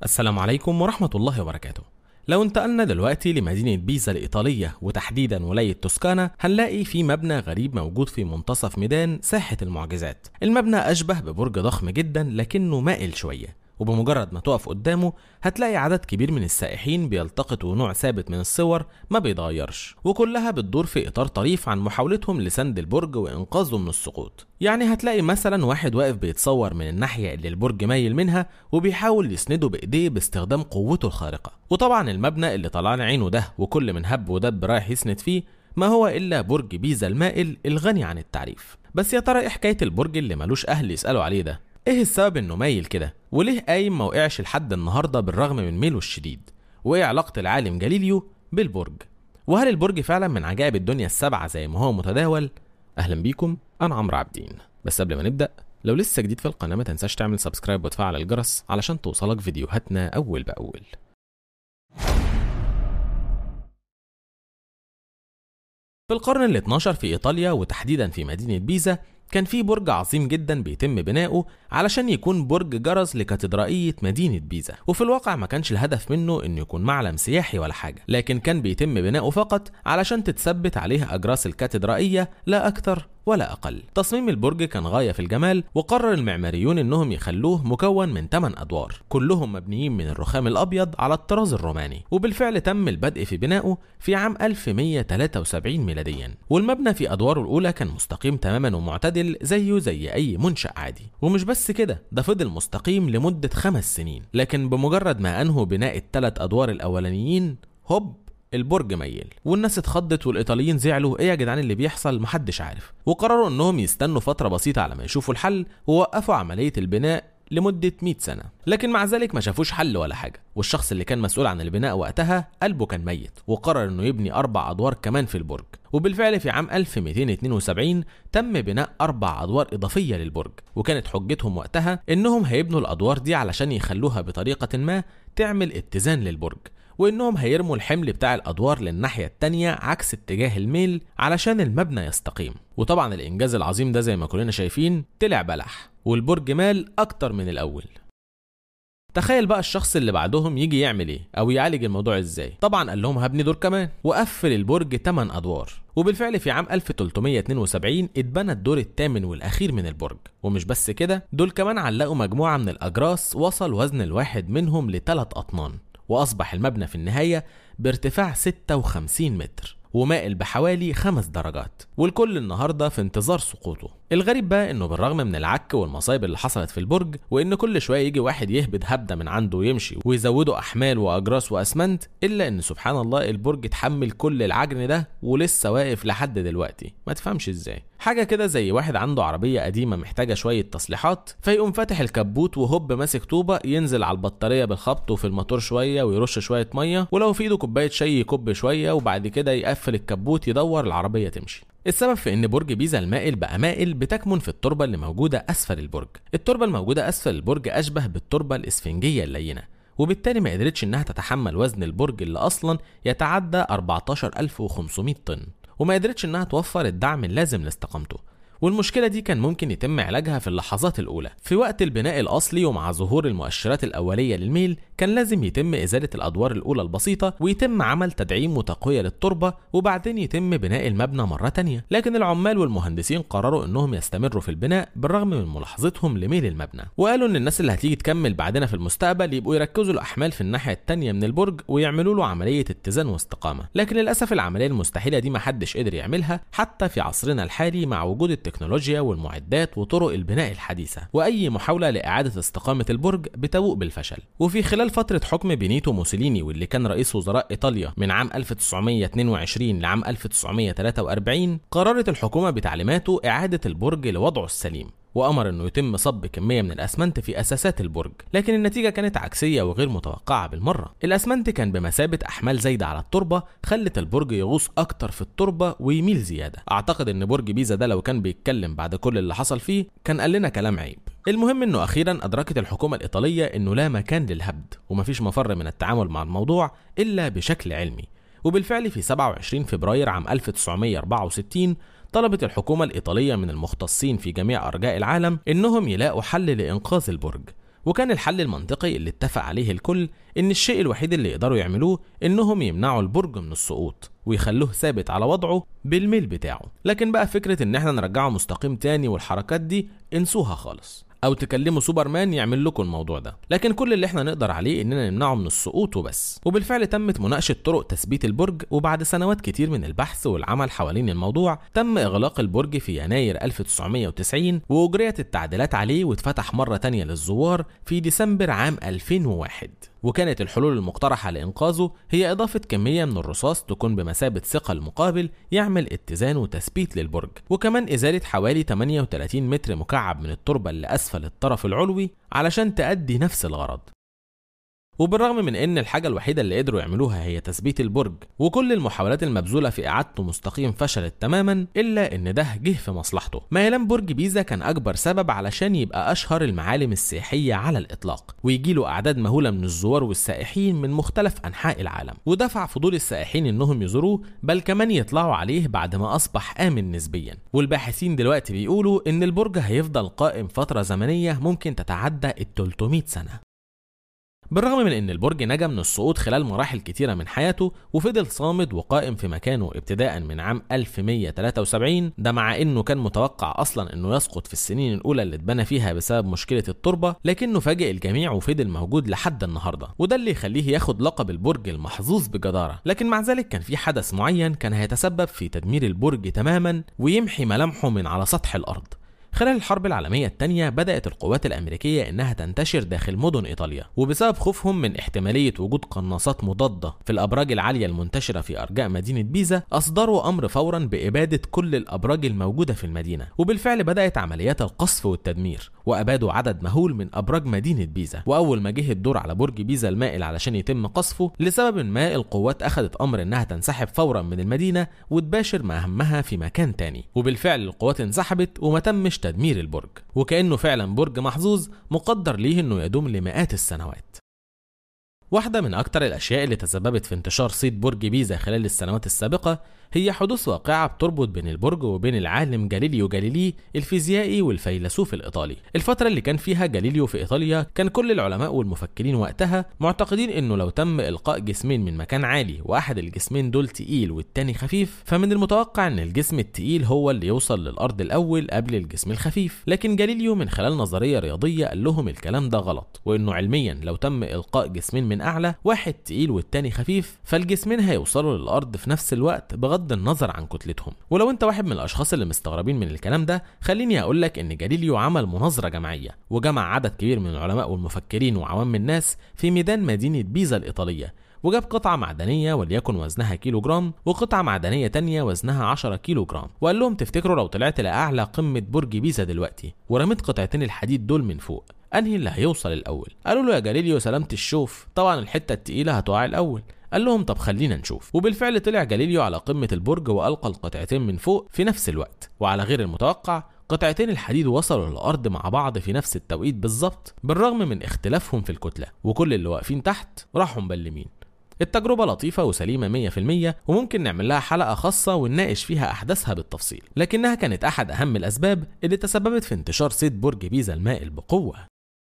السلام عليكم ورحمة الله وبركاته لو انتقلنا دلوقتي لمدينة بيزا الإيطالية وتحديدا ولاية توسكانا هنلاقي في مبنى غريب موجود في منتصف ميدان ساحة المعجزات المبنى أشبه ببرج ضخم جدا لكنه مائل شوية وبمجرد ما تقف قدامه هتلاقي عدد كبير من السائحين بيلتقطوا نوع ثابت من الصور ما بيتغيرش وكلها بتدور في إطار طريف عن محاولتهم لسند البرج وإنقاذه من السقوط يعني هتلاقي مثلا واحد واقف بيتصور من الناحية اللي البرج مايل منها وبيحاول يسنده بإيديه باستخدام قوته الخارقة وطبعا المبنى اللي طلعنا عينه ده وكل من هب ودب رايح يسند فيه ما هو إلا برج بيزا المائل الغني عن التعريف بس يا ترى إيه حكاية البرج اللي ملوش أهل يسألوا عليه ده ايه السبب انه مايل كده وليه قايم ما وقعش لحد النهارده بالرغم من ميله الشديد وايه علاقه العالم جاليليو بالبرج وهل البرج فعلا من عجائب الدنيا السبعه زي ما هو متداول اهلا بيكم انا عمرو عابدين بس قبل ما نبدا لو لسه جديد في القناه ما تنساش تعمل سبسكرايب وتفعل الجرس علشان توصلك فيديوهاتنا اول باول في القرن ال 12 في ايطاليا وتحديدا في مدينه بيزا كان في برج عظيم جدا بيتم بناؤه علشان يكون برج جرس لكاتدرائية مدينة بيزا وفي الواقع ما كانش الهدف منه انه يكون معلم سياحي ولا حاجة لكن كان بيتم بناؤه فقط علشان تتثبت عليه أجراس الكاتدرائية لا أكثر ولا أقل تصميم البرج كان غاية في الجمال وقرر المعماريون إنهم يخلوه مكون من 8 أدوار كلهم مبنيين من الرخام الأبيض على الطراز الروماني وبالفعل تم البدء في بنائه في عام 1173 ميلاديا والمبنى في أدواره الأولى كان مستقيم تماما ومعتدل زيه زي أي منشأ عادي ومش بس كده ده فضل مستقيم لمدة خمس سنين لكن بمجرد ما أنهوا بناء الثلاث أدوار الأولانيين هوب البرج ميل والناس اتخضت والايطاليين زعلوا ايه يا جدعان اللي بيحصل محدش عارف وقرروا انهم يستنوا فتره بسيطه على ما يشوفوا الحل ووقفوا عمليه البناء لمدة 100 سنة لكن مع ذلك ما شافوش حل ولا حاجة والشخص اللي كان مسؤول عن البناء وقتها قلبه كان ميت وقرر انه يبني أربع أدوار كمان في البرج وبالفعل في عام 1272 تم بناء أربع أدوار إضافية للبرج وكانت حجتهم وقتها إنهم هيبنوا الأدوار دي علشان يخلوها بطريقة ما تعمل اتزان للبرج وانهم هيرموا الحمل بتاع الادوار للناحيه التانية عكس اتجاه الميل علشان المبنى يستقيم وطبعا الانجاز العظيم ده زي ما كلنا شايفين طلع بلح والبرج مال اكتر من الاول تخيل بقى الشخص اللي بعدهم يجي يعمل ايه او يعالج الموضوع ازاي طبعا قال لهم هبني دور كمان وقفل البرج 8 ادوار وبالفعل في عام 1372 اتبنى الدور الثامن والاخير من البرج ومش بس كده دول كمان علقوا مجموعه من الاجراس وصل وزن الواحد منهم لثلاث اطنان وأصبح المبنى في النهاية بارتفاع 56 متر ومائل بحوالي خمس درجات والكل النهارده في انتظار سقوطه الغريب بقى انه بالرغم من العك والمصايب اللي حصلت في البرج وان كل شويه يجي واحد يهبد هبده من عنده ويمشي ويزودوا احمال واجراس واسمنت الا ان سبحان الله البرج اتحمل كل العجن ده ولسه واقف لحد دلوقتي ما تفهمش ازاي حاجه كده زي واحد عنده عربيه قديمه محتاجه شويه تصليحات فيقوم فاتح الكبوت وهوب ماسك طوبه ينزل على البطاريه بالخبط وفي الموتور شويه ويرش شويه ميه ولو في ايده كوبايه شاي يكب شويه وبعد كده يقفل الكبوت يدور العربيه تمشي السبب في ان برج بيزا المائل بقى مائل بتكمن في التربه اللي موجوده اسفل البرج التربه الموجوده اسفل البرج اشبه بالتربه الاسفنجيه اللينه وبالتالي ما قدرتش انها تتحمل وزن البرج اللي اصلا يتعدى 14500 طن وما قدرتش انها توفر الدعم اللازم لاستقامته والمشكلة دي كان ممكن يتم علاجها في اللحظات الأولى في وقت البناء الأصلي ومع ظهور المؤشرات الأولية للميل كان لازم يتم إزالة الأدوار الأولى البسيطة ويتم عمل تدعيم وتقوية للتربة وبعدين يتم بناء المبنى مرة تانية لكن العمال والمهندسين قرروا إنهم يستمروا في البناء بالرغم من ملاحظتهم لميل المبنى وقالوا إن الناس اللي هتيجي تكمل بعدنا في المستقبل يبقوا يركزوا الأحمال في الناحية التانية من البرج ويعملوا له عملية اتزان واستقامة لكن للأسف العملية المستحيلة دي محدش قدر يعملها حتى في عصرنا الحالي مع وجود التكنولوجيا والمعدات وطرق البناء الحديثة وأي محاولة لإعادة استقامة البرج بتبوء بالفشل وفي خلال فترة حكم بينيتو موسوليني واللي كان رئيس وزراء إيطاليا من عام 1922 لعام 1943 قررت الحكومة بتعليماته إعادة البرج لوضعه السليم وأمر إنه يتم صب كمية من الأسمنت في أساسات البرج، لكن النتيجة كانت عكسية وغير متوقعة بالمرة. الأسمنت كان بمثابة أحمال زايدة على التربة خلت البرج يغوص أكتر في التربة ويميل زيادة. أعتقد إن برج بيزا ده لو كان بيتكلم بعد كل اللي حصل فيه كان قال لنا كلام عيب. المهم انه اخيرا ادركت الحكومه الايطاليه انه لا مكان للهبد ومفيش مفر من التعامل مع الموضوع الا بشكل علمي وبالفعل في 27 فبراير عام 1964 طلبت الحكومة الإيطالية من المختصين في جميع أرجاء العالم إنهم يلاقوا حل لإنقاذ البرج وكان الحل المنطقي اللي اتفق عليه الكل ان الشيء الوحيد اللي يقدروا يعملوه انهم يمنعوا البرج من السقوط ويخلوه ثابت على وضعه بالميل بتاعه لكن بقى فكرة ان احنا نرجعه مستقيم تاني والحركات دي انسوها خالص او تكلموا سوبرمان يعمل لكم الموضوع ده لكن كل اللي احنا نقدر عليه اننا نمنعه من السقوط وبس وبالفعل تمت مناقشه طرق تثبيت البرج وبعد سنوات كتير من البحث والعمل حوالين الموضوع تم اغلاق البرج في يناير 1990 واجريت التعديلات عليه واتفتح مره تانية للزوار في ديسمبر عام 2001 وكانت الحلول المقترحة لإنقاذه هي إضافة كمية من الرصاص تكون بمثابة ثقل مقابل يعمل اتزان وتثبيت للبرج وكمان إزالة حوالي 38 متر مكعب من التربة اللي أسفل الطرف العلوي علشان تأدي نفس الغرض وبالرغم من ان الحاجة الوحيدة اللي قدروا يعملوها هي تثبيت البرج وكل المحاولات المبذولة في اعادته مستقيم فشلت تماما الا ان ده جه في مصلحته ميلان برج بيزا كان اكبر سبب علشان يبقى اشهر المعالم السياحية على الاطلاق ويجيله اعداد مهولة من الزوار والسائحين من مختلف انحاء العالم ودفع فضول السائحين انهم يزوروه بل كمان يطلعوا عليه بعد ما اصبح امن نسبيا والباحثين دلوقتي بيقولوا ان البرج هيفضل قائم فترة زمنية ممكن تتعدى ال 300 سنة بالرغم من ان البرج نجا من السقوط خلال مراحل كتيرة من حياته وفضل صامد وقائم في مكانه ابتداء من عام 1173 ده مع انه كان متوقع اصلا انه يسقط في السنين الاولى اللي اتبنى فيها بسبب مشكلة التربة لكنه فاجئ الجميع وفضل موجود لحد النهاردة وده اللي يخليه ياخد لقب البرج المحظوظ بجدارة لكن مع ذلك كان في حدث معين كان هيتسبب في تدمير البرج تماما ويمحي ملامحه من على سطح الارض خلال الحرب العالمية الثانية بدأت القوات الأمريكية إنها تنتشر داخل مدن إيطاليا وبسبب خوفهم من احتمالية وجود قناصات مضادة في الأبراج العالية المنتشرة في أرجاء مدينة بيزا أصدروا أمر فورا بإبادة كل الأبراج الموجودة في المدينة وبالفعل بدأت عمليات القصف والتدمير وأبادوا عدد مهول من أبراج مدينة بيزا وأول ما جه الدور على برج بيزا المائل علشان يتم قصفه لسبب ما القوات أخذت أمر إنها تنسحب فورا من المدينة وتباشر مهمها في مكان تاني وبالفعل القوات انسحبت وما تمش تدمير البرج وكأنه فعلا برج محظوظ مقدر ليه إنه يدوم لمئات السنوات واحدة من أكتر الأشياء اللي تسببت في انتشار صيت برج بيزا خلال السنوات السابقة هي حدوث واقعة بتربط بين البرج وبين العالم جاليليو جاليلي الفيزيائي والفيلسوف الإيطالي الفترة اللي كان فيها جاليليو في إيطاليا كان كل العلماء والمفكرين وقتها معتقدين إنه لو تم إلقاء جسمين من مكان عالي وأحد الجسمين دول تقيل والتاني خفيف فمن المتوقع إن الجسم التقيل هو اللي يوصل للأرض الأول قبل الجسم الخفيف لكن جاليليو من خلال نظرية رياضية قال لهم الكلام ده غلط وإنه علميا لو تم إلقاء جسمين من أعلى واحد تقيل والتاني خفيف فالجسمين هيوصلوا للأرض في نفس الوقت بغض النظر عن كتلتهم ولو انت واحد من الاشخاص اللي مستغربين من الكلام ده خليني اقول لك ان جاليليو عمل مناظره جماعيه وجمع عدد كبير من العلماء والمفكرين وعوام الناس في ميدان مدينه بيزا الايطاليه وجاب قطعة معدنية وليكن وزنها كيلو جرام وقطعة معدنية تانية وزنها 10 كيلو جرام وقال لهم تفتكروا لو طلعت لأعلى قمة برج بيزا دلوقتي ورميت قطعتين الحديد دول من فوق انهي اللي هيوصل الاول قالوا له يا جاليليو سلامة الشوف طبعا الحتة التقيلة هتقع الاول قال لهم طب خلينا نشوف وبالفعل طلع جاليليو على قمة البرج وألقى القطعتين من فوق في نفس الوقت وعلى غير المتوقع قطعتين الحديد وصلوا للأرض مع بعض في نفس التوقيت بالظبط بالرغم من اختلافهم في الكتلة وكل اللي واقفين تحت راحوا مبلمين التجربة لطيفة وسليمة 100% وممكن نعمل لها حلقة خاصة ونناقش فيها أحداثها بالتفصيل لكنها كانت أحد أهم الأسباب اللي تسببت في انتشار صيد برج بيزا المائل بقوة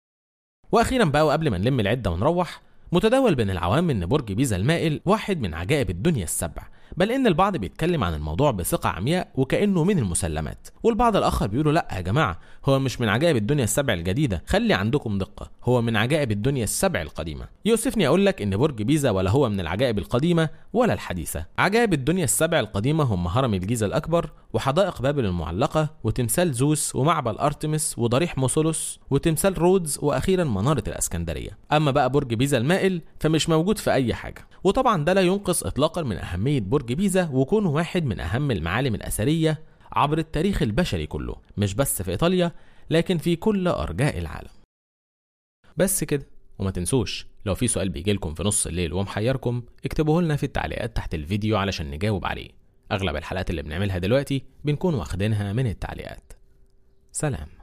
وأخيرا بقى وقبل ما نلم العدة ونروح متداول بين العوام ان برج بيزا المائل واحد من عجائب الدنيا السبع بل ان البعض بيتكلم عن الموضوع بثقه عمياء وكانه من المسلمات والبعض الاخر بيقولوا لا يا جماعه هو مش من عجائب الدنيا السبع الجديده خلي عندكم دقه هو من عجائب الدنيا السبع القديمه يوسفني اقول لك ان برج بيزا ولا هو من العجائب القديمه ولا الحديثه عجائب الدنيا السبع القديمه هم هرم الجيزه الاكبر وحدائق بابل المعلقه وتمثال زوس ومعبد ارتمس وضريح موسولوس وتمثال رودز واخيرا مناره الاسكندريه اما بقى برج بيزا المائل فمش موجود في اي حاجه وطبعا ده لا ينقص اطلاقا من اهميه برج بيزا وكونه واحد من اهم المعالم الاثريه عبر التاريخ البشري كله مش بس في ايطاليا لكن في كل ارجاء العالم بس كده وما تنسوش لو في سؤال بيجيلكم في نص الليل ومحيركم اكتبوه لنا في التعليقات تحت الفيديو علشان نجاوب عليه اغلب الحلقات اللي بنعملها دلوقتي بنكون واخدينها من التعليقات سلام